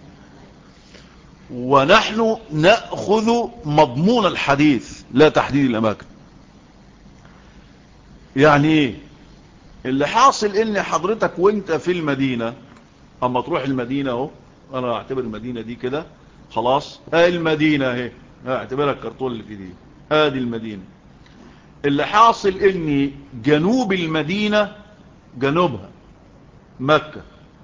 ونحن نأخذ مضمون الحديث لا تحديد الاماكن يعني ايه اللي حاصل ان حضرتك وانت في المدينة اما تروح المدينة اهو انا اعتبر المدينة دي كده خلاص هاي المدينة اهي اعتبرها الكرتون اللي في دي ادي المدينة اللي حاصل ان جنوب المدينة جنوبها مكة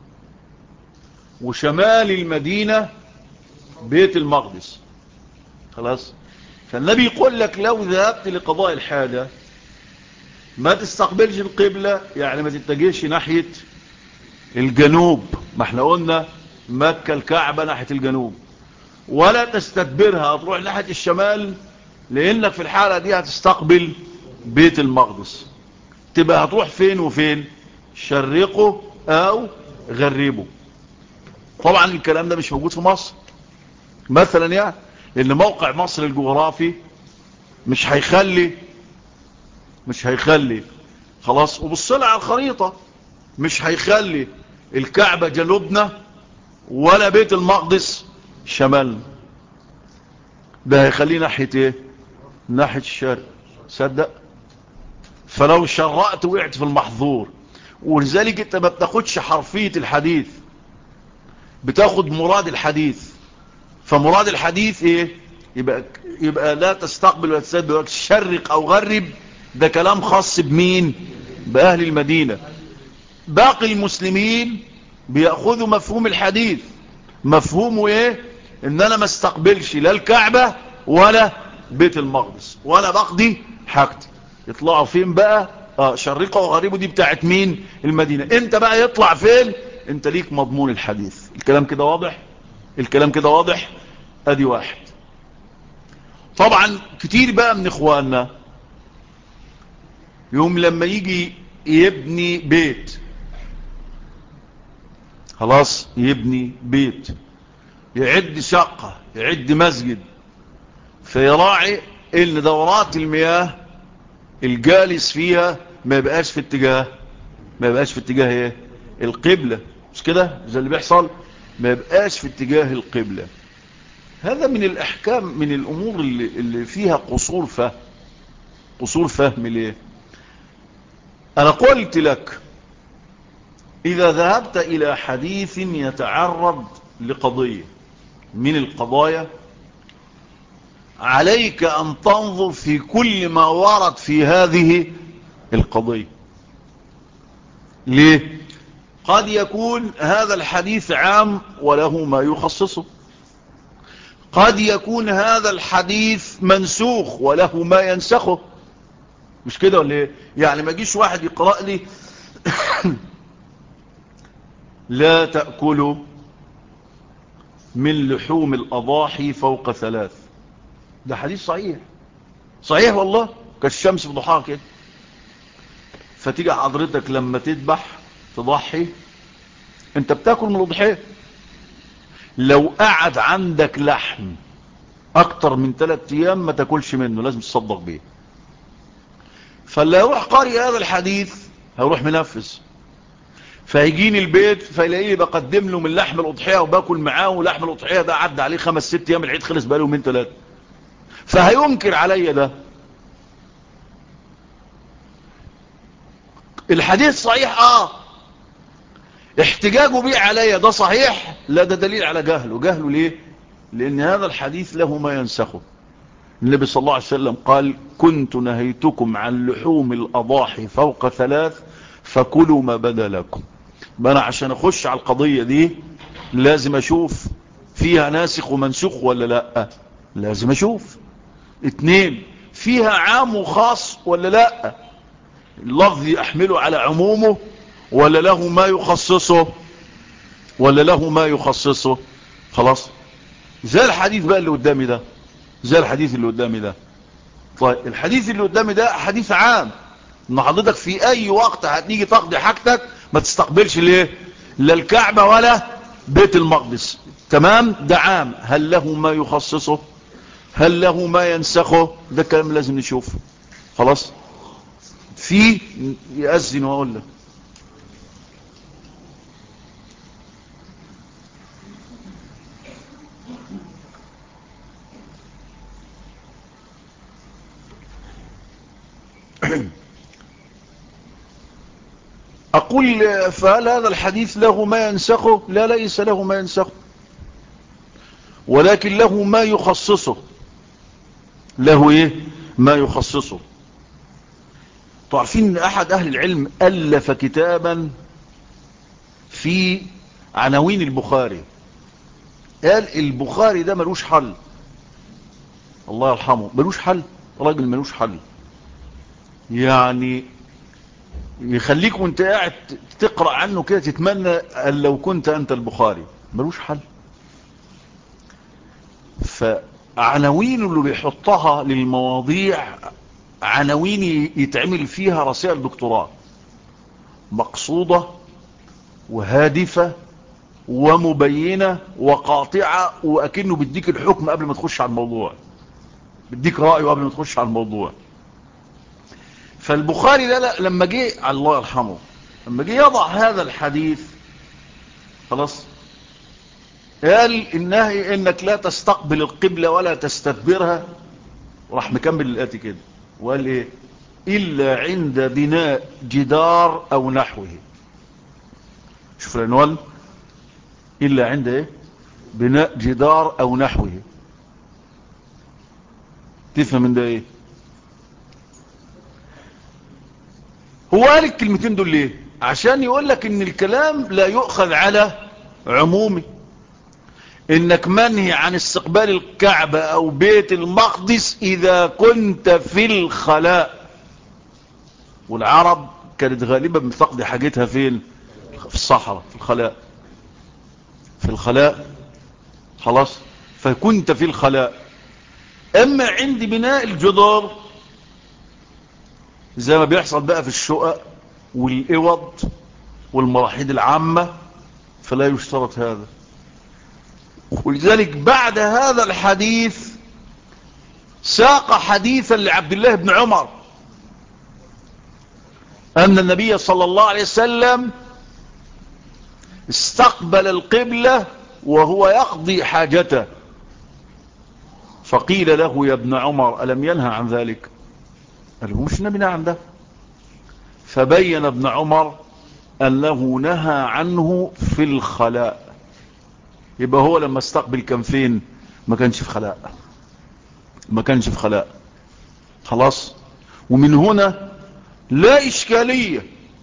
وشمال المدينة بيت المقدس خلاص فالنبي يقول لك لو ذهبت لقضاء الحاجة ما تستقبلش القبلة يعني ما تتجهش ناحية الجنوب ما احنا قلنا مكة الكعبة ناحية الجنوب ولا تستدبرها هتروح ناحية الشمال لانك في الحالة دي هتستقبل بيت المقدس تبقى هتروح فين وفين شرقه او غربه طبعا الكلام ده مش موجود في مصر مثلا يعني لان موقع مصر الجغرافي مش هيخلي مش هيخلي خلاص وبصلع على الخريطة مش هيخلي الكعبة جنوبنا ولا بيت المقدس شمالنا ده هيخليه ناحية ايه ناحية الشرق صدق فلو شرقت وقعت في المحظور ولذلك انت ما بتاخدش حرفية الحديث بتاخد مراد الحديث فمراد الحديث ايه يبقى, يبقى لا تستقبل ولا تستقبل شرق او غرب ده كلام خاص بمين باهل المدينة باقي المسلمين بيأخذوا مفهوم الحديث مفهومه ايه ان انا ما استقبلش لا الكعبة ولا بيت المقدس ولا بقضي حاجتي يطلعوا فين بقى اه شرقه وغريبه دي بتاعت مين المدينة انت بقى يطلع فين انت ليك مضمون الحديث الكلام كده واضح الكلام كده واضح ادي واحد طبعا كتير بقى من اخواننا يوم لما يجي يبني بيت خلاص يبني بيت يعد شقة يعد مسجد فيراعي ان دورات المياه الجالس فيها ما يبقاش في اتجاه ما يبقاش في اتجاه ايه القبلة مش كده زي اللي بيحصل ما يبقاش في اتجاه القبلة هذا من الاحكام من الامور اللي, اللي فيها قصور فهم قصور فهم ليه انا قلت لك اذا ذهبت الى حديث يتعرض لقضية من القضايا عليك أن تنظر في كل ما ورد في هذه القضية ليه؟ قد يكون هذا الحديث عام وله ما يخصصه قد يكون هذا الحديث منسوخ وله ما ينسخه مش كده ولا ايه يعني ما يجيش واحد يقرأ لي لا تأكلوا من لحوم الأضاحي فوق ثلاث ده حديث صحيح صحيح والله كالشمس في ضحاها كده فتيجي حضرتك لما تذبح تضحي انت بتاكل من الضحيه لو قعد عندك لحم اكتر من ثلاثة ايام ما تاكلش منه لازم تصدق بيه فاللي يروح قاري هذا الحديث هيروح منفذ فيجيني البيت فيلاقيني بقدم له من لحم الاضحيه وباكل معاه ولحم الاضحيه ده عدى عليه خمس ست ايام العيد خلص بقاله يومين ثلاثه فهينكر علي ده الحديث صحيح اه احتجاجه بيه علي ده صحيح لا ده دليل على جهله جهله ليه لان هذا الحديث له ما ينسخه النبي صلى الله عليه وسلم قال كنت نهيتكم عن لحوم الاضاحي فوق ثلاث فكلوا ما بدا لكم انا عشان اخش على القضية دي لازم اشوف فيها ناسخ ومنسوخ ولا لا لازم اشوف اتنين فيها عام وخاص ولا لا اللفظ يحمله على عمومه ولا له ما يخصصه ولا له ما يخصصه خلاص زي الحديث بقى اللي قدامي ده زي الحديث اللي قدامي ده طيب الحديث اللي قدامي ده حديث عام ان حضرتك في اي وقت هتيجي تقضي حاجتك ما تستقبلش ليه لا الكعبة ولا بيت المقدس تمام ده عام هل له ما يخصصه هل له ما ينسخه ده كلام لازم نشوفه خلاص في يأذن واقول لك أقول فهل هذا الحديث له ما ينسخه لا ليس له ما ينسخه ولكن له ما يخصصه له ايه ما يخصصه تعرفين ان احد اهل العلم الف كتابا في عناوين البخاري قال البخاري ده ملوش حل الله يرحمه ملوش حل راجل ملوش حل يعني يخليك وانت قاعد تقرأ عنه كده تتمنى أن لو كنت أنت البخاري ملوش حل فعناوين اللي بيحطها للمواضيع عناوين يتعمل فيها رسائل دكتوراه مقصودة وهادفة ومبينة وقاطعة وأكنه بيديك الحكم قبل ما تخش على الموضوع بيديك رأيه قبل ما تخش على الموضوع فالبخاري ده لا لما جه الله يرحمه لما جه يضع هذا الحديث خلاص قال النهي انك لا تستقبل القبلة ولا تستدبرها وراح مكمل الاتي كده وقال ايه الا عند بناء جدار او نحوه شوف العنوان الا عند ايه بناء جدار او نحوه تفهم من ده ايه هو قال الكلمتين دول ليه عشان يقول لك ان الكلام لا يؤخذ على عمومي انك منهي عن استقبال الكعبة او بيت المقدس اذا كنت في الخلاء والعرب كانت غالبا بتقضي حاجتها فين في الصحراء في الخلاء في الخلاء خلاص فكنت في الخلاء اما عند بناء الجدار زي ما بيحصل بقى في الشقق والاوض والمراحيض العامة فلا يشترط هذا ولذلك بعد هذا الحديث ساق حديثا لعبد الله بن عمر أن النبي صلى الله عليه وسلم استقبل القبلة وهو يقضي حاجته فقيل له يا ابن عمر ألم ينهى عن ذلك قال له مش نبينا عن ده فبين ابن عمر أنه نهى عنه في الخلاء يبقى هو لما استقبل كان فين ما كانش في خلاء ما كانش في خلاء خلاص ومن هنا لا إشكالية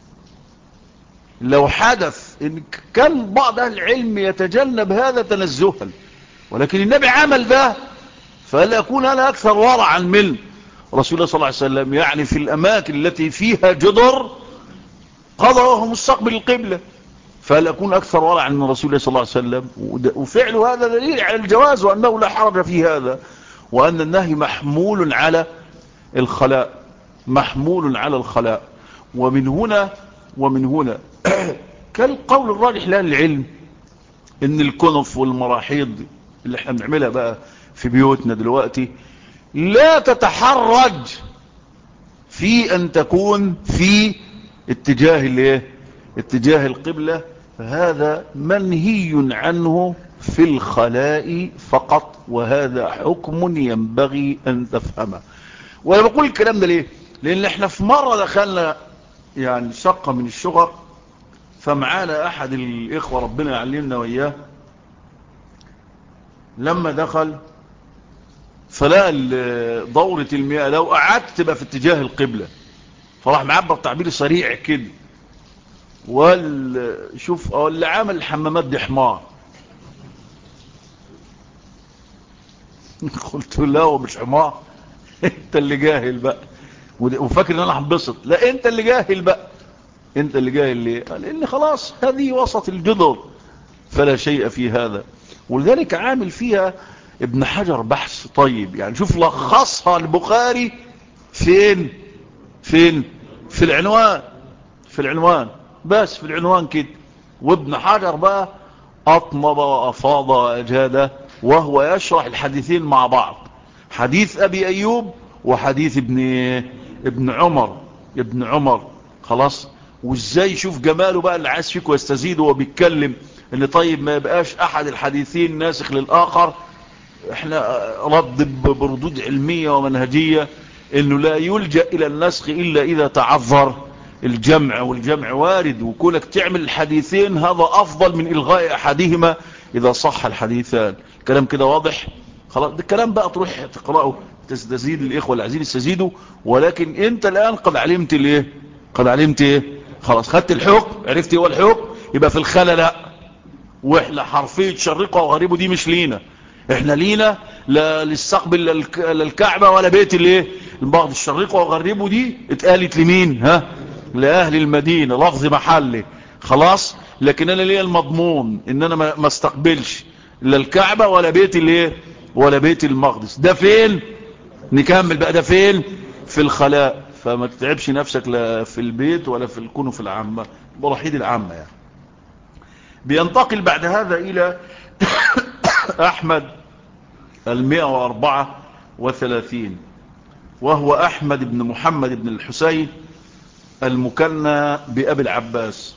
لو حدث إن كان بعض أهل العلم يتجنب هذا تنزها ولكن النبي عمل ده فلا يكون أنا أكثر ورعا من رسول الله صلى الله عليه وسلم يعني في الأماكن التي فيها جدر قضى وهو مستقبل القبلة فلا يكون أكثر ورعا من رسول الله صلى الله عليه وسلم وفعل هذا دليل على الجواز وأنه لا حرج في هذا وأن النهي محمول على الخلاء محمول على الخلاء ومن هنا ومن هنا كالقول الراجح لأهل العلم ان الكنف والمراحيض اللي احنا بنعملها بقى في بيوتنا دلوقتي لا تتحرج في ان تكون في اتجاه الايه اتجاه القبلة فهذا منهي عنه في الخلاء فقط وهذا حكم ينبغي ان تفهمه وانا بقول الكلام ده ليه لان احنا في مرة دخلنا يعني شقة من الشقق فمعانا احد الاخوة ربنا يعلمنا وإياه لما دخل فلقى دورة المياه لو قعدت تبقى في اتجاه القبلة فراح معبر تعبير سريع كده وقال شوف اللي عمل الحمامات دي حمار قلت له لا هو مش حمار انت اللي جاهل بقى وفاكر ان انا هنبسط لا انت اللي جاهل بقى انت اللي جاهل ليه قال ان خلاص هذه وسط الجدر فلا شيء في هذا ولذلك عامل فيها ابن حجر بحث طيب يعني شوف لخصها البخاري فين فين في العنوان في العنوان بس في العنوان كده وابن حجر بقى اطمب وافاض واجاد وهو يشرح الحديثين مع بعض حديث ابي ايوب وحديث ابن ابن عمر ابن عمر خلاص وازاي يشوف جماله بقى اللي عايز فيك ويستزيد وهو بيتكلم ان طيب ما يبقاش احد الحديثين ناسخ للاخر احنا رد بردود علمية ومنهجية انه لا يلجأ الى النسخ الا اذا تعذر الجمع والجمع وارد وكونك تعمل الحديثين هذا افضل من الغاء احدهما اذا صح الحديثان كلام كده واضح خلاص ده الكلام بقى تروح تقرأه تستزيد الاخوة اللي عايزين يستزيدوا ولكن انت الان قد علمت الايه قد علمت ايه خلاص خدت الحكم عرفت ايه الحكم يبقى في الخلا لا واحنا حرفية شرقة وغريبه دي مش لينا احنا لينا لا للسقبل للكعبة ولا بيت الايه البعض الشرقة وغربه دي اتقالت لمين ها لأهل المدينة لفظ محلي خلاص لكن انا ليا المضمون ان انا ما استقبلش لا الكعبة ولا بيت الايه ولا بيت المقدس ده فين نكمل بقى ده فين في الخلاء فما تتعبش نفسك لا في البيت ولا في الكنف العامة برحيد العامة يعني بينتقل بعد هذا إلى أحمد المئة وأربعة وثلاثين وهو أحمد بن محمد بن الحسين المكنى بأبي العباس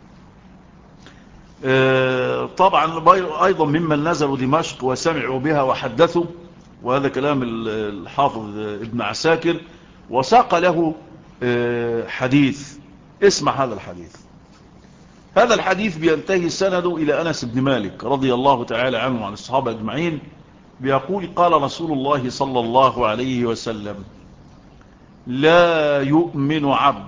طبعا أيضا ممن نزلوا دمشق وسمعوا بها وحدثوا وهذا كلام الحافظ ابن عساكر وساق له حديث اسمع هذا الحديث هذا الحديث بينتهي سنده إلى أنس بن مالك رضي الله تعالى عنه وعن الصحابة أجمعين بيقول قال رسول الله صلى الله عليه وسلم لا يؤمن عبد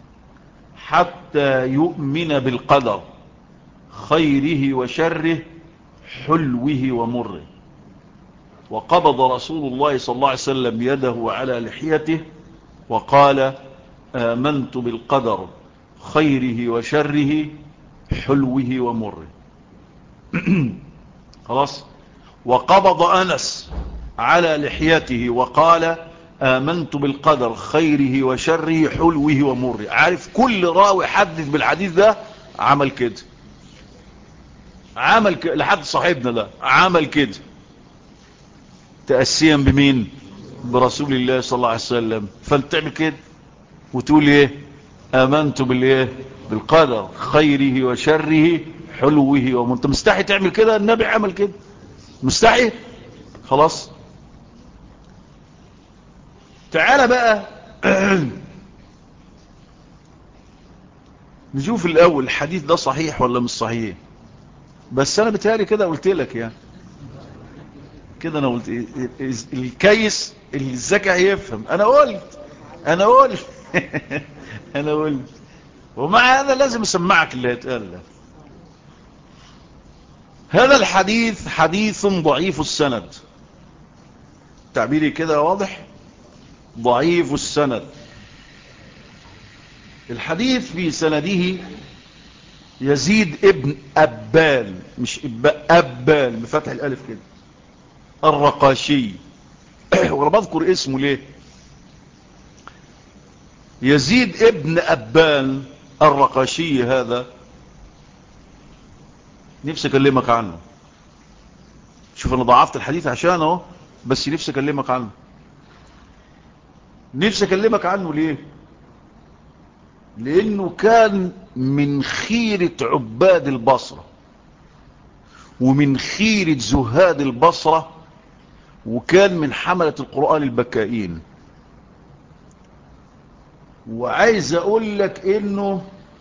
حتى يؤمن بالقدر خيره وشره حلوه ومره وقبض رسول الله صلى الله عليه وسلم يده على لحيته وقال آمنت بالقدر خيره وشره حلوه ومره خلاص وقبض أنس على لحيته وقال آمنت بالقدر خيره وشره حلوه ومره عارف كل راوي حدث بالحديث ده عمل كده عمل كده لحد صاحبنا ده عمل كده تأسيا بمين برسول الله صلى الله عليه وسلم فانت تعمل كده وتقول ايه امنت بالايه بالقدر خيره وشره حلوه ومره انت مستحي تعمل كده النبي عمل كده مستحي خلاص تعالى بقى نشوف الاول الحديث ده صحيح ولا مش صحيح بس انا بتهيألي كده قلت لك يعني كده انا قلت الكيس الذكي هيفهم انا قلت انا قلت انا قلت ومع هذا لازم اسمعك اللي هيتقال ده هذا الحديث حديث ضعيف السند تعبيري كده واضح ضعيف السند الحديث في سنده يزيد ابن أبال مش أبال بفتح الألف كده الرقاشي وانا بذكر اسمه ليه يزيد ابن أبان الرقاشي هذا نفسي اكلمك عنه شوف انا ضعفت الحديث عشانه بس نفسي اكلمك عنه نفسي اكلمك عنه ليه لانه كان من خيرة عباد البصرة ومن خيرة زهاد البصرة وكان من حملة القرآن البكائين وعايز اقول لك انه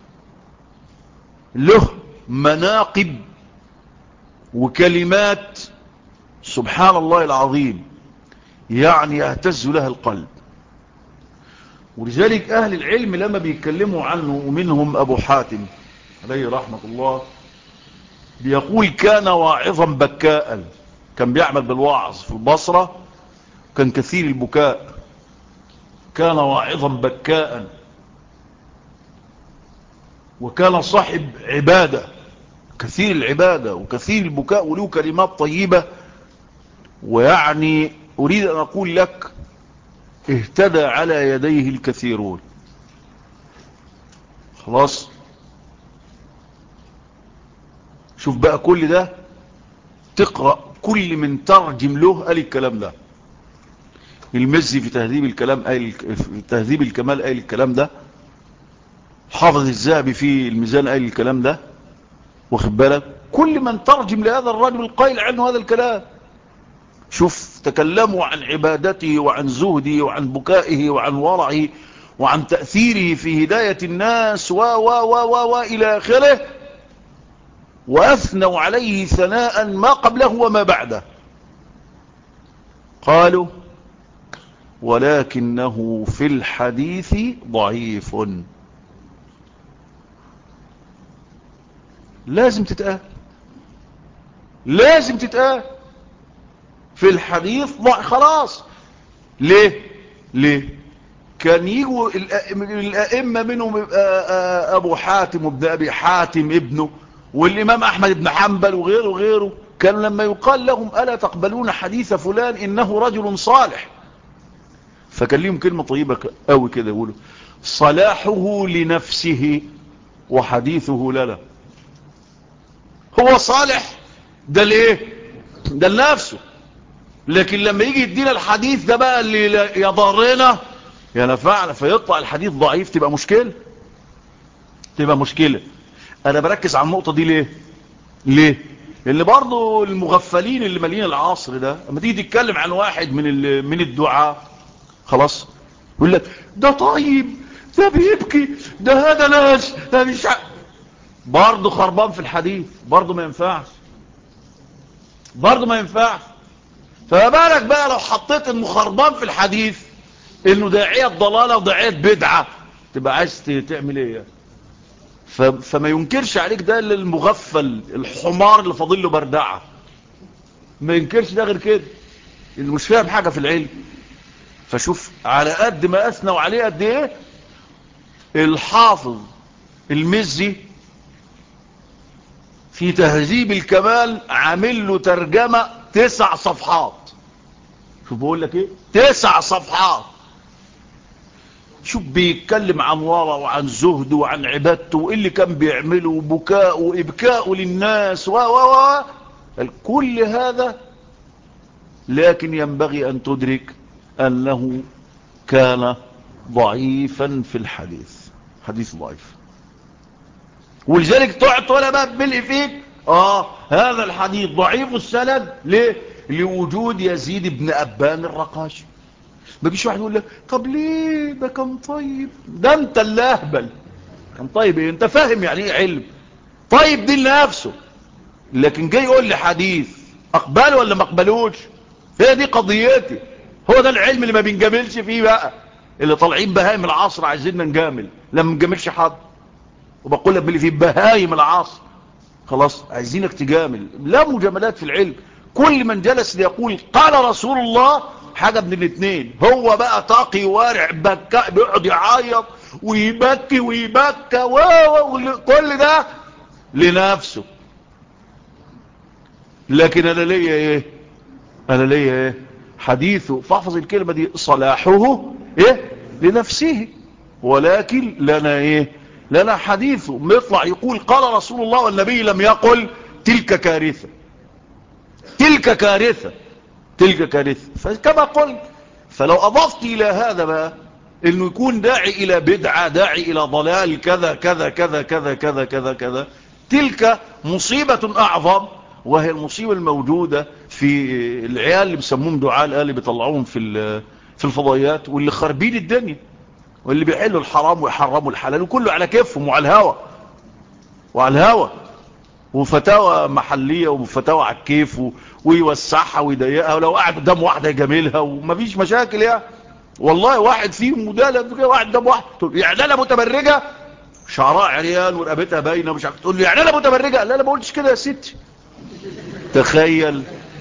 له مناقب وكلمات سبحان الله العظيم يعني يهتز لها القلب ولذلك اهل العلم لما بيتكلموا عنه ومنهم ابو حاتم عليه رحمة الله بيقول كان واعظا بكاء كان بيعمل بالوعظ في البصرة كان كثير البكاء كان واعظا بكاء وكان صاحب عبادة كثير العبادة وكثير البكاء وله كلمات طيبة ويعني أريد أن أقول لك اهتدى على يديه الكثيرون خلاص شوف بقى كل ده تقرأ كل من ترجم له قال الكلام ده المزي في تهذيب الكلام قال في تهذيب الكمال قال الكلام ده حافظ الذهبي في الميزان قال الكلام ده واخد بالك كل من ترجم لهذا الرجل القائل عنه هذا الكلام شوف تكلموا عن عبادته وعن زهده وعن بكائه وعن ورعه وعن تأثيره في هداية الناس و و و و و إلى آخره وأثنوا عليه ثناء ما قبله وما بعده قالوا ولكنه في الحديث ضعيف لازم تتقال لازم تتقال في الحديث ضع خلاص ليه ليه كان يجوا الأئمة منهم أبو حاتم وابن أبي حاتم ابنه والإمام أحمد بن حنبل وغيره وغيره كان لما يقال لهم ألا تقبلون حديث فلان إنه رجل صالح فكان لهم كلمة طيبة قوي كده يقولوا صلاحه لنفسه وحديثه لنا هو صالح ده ليه ده لنفسه لكن لما يجي يدينا الحديث ده بقى اللي يضرنا ينفعنا فيطلع الحديث ضعيف تبقى مشكلة تبقى مشكلة انا بركز على النقطة دي ليه ليه اللي برضو المغفلين اللي مالين العصر ده لما تيجي تتكلم عن واحد من من الدعاء خلاص يقول لك ده طيب ده بيبكي ده هذا ناس ده مش ع... برضه خربان في الحديث برضه ما ينفعش برضه ما ينفعش فما بالك بقى لو حطيت انه خربان في الحديث انه داعية ضلالة وداعية بدعة تبقى عايز تعمل ايه ف... فما ينكرش عليك ده المغفل الحمار اللي فاضل له بردعة ما ينكرش ده غير كده اللي مش فاهم حاجة في العلم فشوف على قد ما اثنوا عليه قد ايه الحافظ المزي في تهذيب الكمال عامل له ترجمة تسع صفحات شوف بقول لك ايه تسع صفحات شوف بيتكلم عن ورع وعن زهد وعن عبادته وايه اللي كان بيعمله وبكاء وابكاء للناس و و و كل هذا لكن ينبغي ان تدرك انه كان ضعيفا في الحديث حديث ضعيف ولذلك تقعد تقول بقى بملء فيك اه هذا الحديث ضعيف السند ليه لوجود يزيد بن أبان الرقاشي ما بيجيش واحد يقول لك طب ليه ده كان طيب ده انت اللي اهبل كان طيب ايه انت فاهم يعني ايه علم طيب دي لنفسه لكن جاي يقول لي حديث اقبله ولا ما اقبلوش هي دي قضيتي هو ده العلم اللي ما بنجاملش فيه بقى اللي طالعين بهايم العصر عايزيننا نجامل لما نجاملش حد وبقول لك اللي في بهايم العصر خلاص عايزينك تجامل لا مجاملات في العلم كل من جلس ليقول قال رسول الله حاجة من الاثنين هو بقى طاقي وارع بكاء بيقعد يعيط ويبكي ويبكى وكل ده لنفسه لكن انا ليا ايه انا ليا ايه حديثه فاحفظ الكلمة دي صلاحه ايه لنفسه ولكن لنا ايه لنا حديثه يطلع يقول قال رسول الله والنبي لم يقل تلك كارثة تلك كارثة تلك كارثة فكما قلت فلو أضفت إلى هذا بقى انه يكون داعي الى بدعة داعي الى ضلال كذا كذا كذا كذا كذا كذا كذا تلك مصيبة اعظم وهي المصيبة الموجودة في العيال اللي بيسموهم دعاء الآن اللي بيطلعوهم في في الفضائيات واللي خاربين الدنيا واللي بيحلوا الحرام ويحرموا الحلال وكله على كيفهم وعلى الهوى وعلى الهوى وفتاوى محلية وفتاوى على الكيف ويوسعها ويضيقها ولو قاعد قدام واحدة يجاملها ومفيش مشاكل يعني والله واحد فيهم مدالة واحد قدام واحد تقول يعني انا متبرجة شعراء عريان ورقبتها باينه مش عارف تقول لي يعني انا متبرجة لا انا ما قلتش كده يا ستي تخيل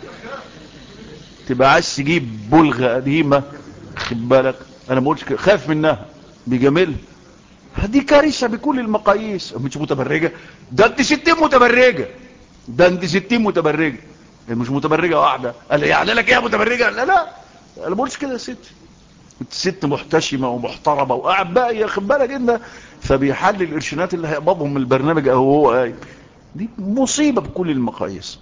تبقى عايز تجيب بلغة قديمة خد بالك انا ما قلتش كده خاف منها بيجاملها دي كارثة بكل المقاييس مش متبرجة ده انت ستين متبرجة ده انت ستين متبرجة مش متبرجة واحدة قال يعني لك ايه متبرجة لا لا انا ما قلتش كده يا ست انت ست محتشمة ومحترمة وقاعد بقى ياخد بالك انت فبيحل الارشانات اللي هيقبضهم من البرنامج اهو هو قايم دي مصيبة بكل المقاييس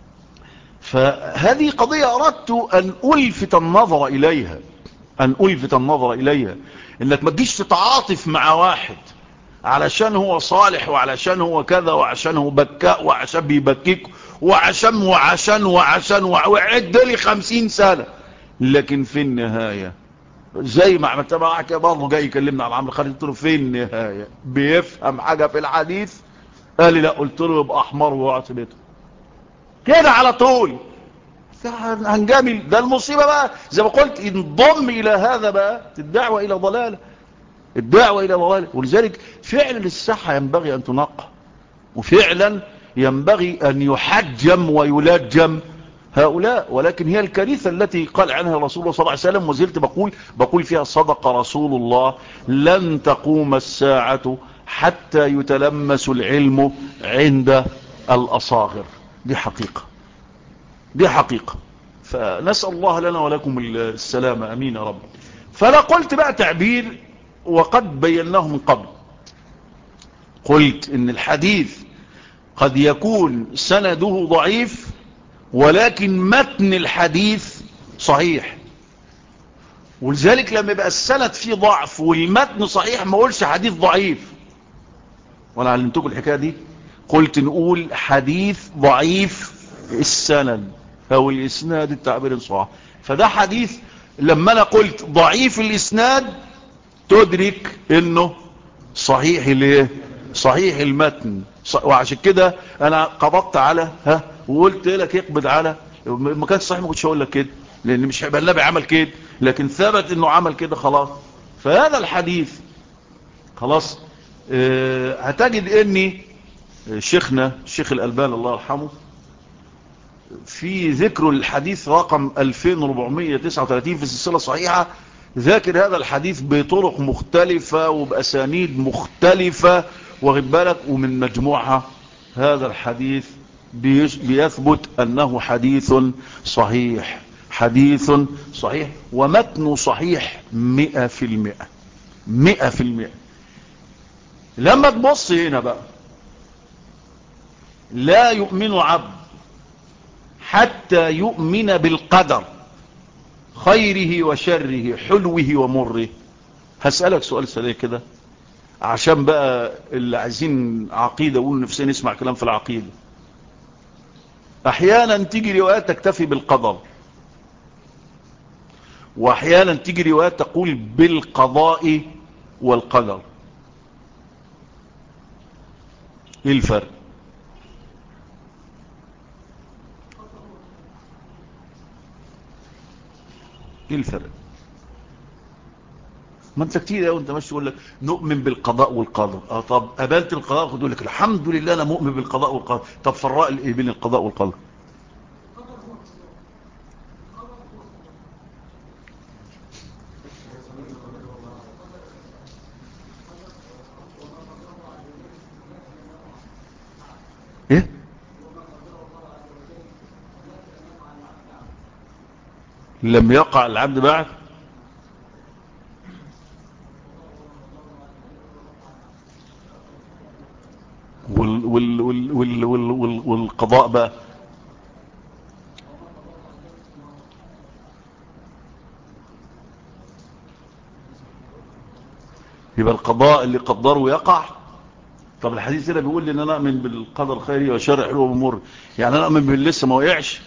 فهذه قضية اردت ان الفت النظر اليها ان الفت النظر اليها انك ما تجيش تتعاطف مع واحد علشان هو صالح وعلشان هو كذا وعشان هو بكاء وعشان بيبكيك وعشان وعشان وعشان وعد لي خمسين سنة لكن في النهاية زي ما عملت معك كده برضه جاي يكلمنا على عمرو خالد قلت له في النهاية بيفهم حاجة في الحديث قال لي لا قلت له يبقى احمر وقعت في بيته كده على طول هنجامل ده المصيبة بقى زي ما قلت انضم الى هذا بقى الدعوة الى ضلالة الدعوة الى ضلالة ولذلك فعلا الصحة ينبغي ان تنقى وفعلا ينبغي ان يحجم ويلجم هؤلاء ولكن هي الكارثة التي قال عنها رسول الله صلى الله عليه وسلم وزلت بقول بقول فيها صدق رسول الله لن تقوم الساعة حتى يتلمس العلم عند الأصاغر دي حقيقة دي حقيقة فنسأل الله لنا ولكم السلامة أمين يا رب فلا قلت بقى تعبير وقد بيناه من قبل قلت ان الحديث قد يكون سنده ضعيف ولكن متن الحديث صحيح ولذلك لما يبقى السند فيه ضعف والمتن صحيح ما اقولش حديث ضعيف وانا علمتكم الحكايه دي قلت نقول حديث ضعيف السند او الاسناد التعبير صح فده حديث لما انا قلت ضعيف الاسناد تدرك انه صحيح الايه صحيح المتن وعشان كده انا قبضت على ها وقلت لك اقبض على ما كانش صحيح ما كنتش هقول لك كده لان مش هيبقى النبي عمل كده لكن ثبت انه عمل كده خلاص فهذا الحديث خلاص اه هتجد اني شيخنا الشيخ الالباني الله يرحمه في ذكر الحديث رقم 2439 في السلسله الصحيحه ذاكر هذا الحديث بطرق مختلفة وبأسانيد مختلفة واخد بالك ومن مجموعها هذا الحديث بيثبت أنه حديث صحيح حديث صحيح ومتن صحيح مئة في المئة مئة في المئة لما تبص هنا بقى لا يؤمن عبد حتى يؤمن بالقدر خيره وشره حلوه ومره هسألك سؤال سريع كده عشان بقى اللي عايزين عقيدة وقول نفسنا نسمع كلام في العقيدة احيانا تيجي روايات تكتفي بالقدر واحيانا تيجي روايات تقول بالقضاء والقدر ايه الفرق ايه الفرق ما انت كتير قوي انت ماشي تقول لك نؤمن بالقضاء والقدر اه طب قبلت القضاء يقول لك الحمد لله انا مؤمن بالقضاء والقدر طب فرق ايه بين القضاء والقدر ايه لم يقع العبد بعد وال وال وال وال وال وال والقضاء بقى يبقى القضاء اللي قدره يقع طب الحديث هنا بيقول لي ان انا اؤمن بالقدر خيري وشر حلو ومر يعني انا اؤمن باللي لسه ما وقعش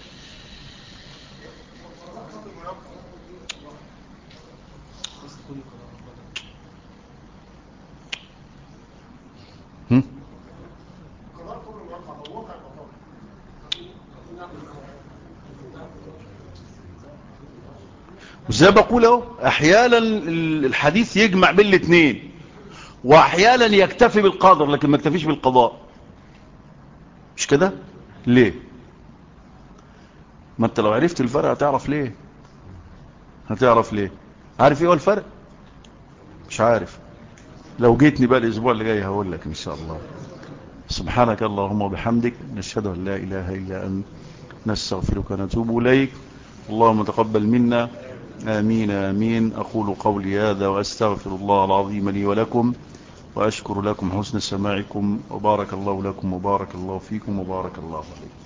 وزي بقول اهو احيانا الحديث يجمع بين الاثنين واحيانا يكتفي بالقدر لكن ما يكتفيش بالقضاء مش كده ليه ما انت لو عرفت الفرق هتعرف ليه هتعرف ليه عارف ايه هو الفرق مش عارف لو جيتني بقى الاسبوع اللي جاي هقول لك ان شاء الله سبحانك اللهم وبحمدك نشهد ان لا اله الا انت نستغفرك ونتوب اليك اللهم تقبل منا آمين آمين أقول قولي هذا وأستغفر الله العظيم لي ولكم وأشكر لكم حسن سماعكم وبارك الله لكم وبارك الله فيكم وبارك الله عليكم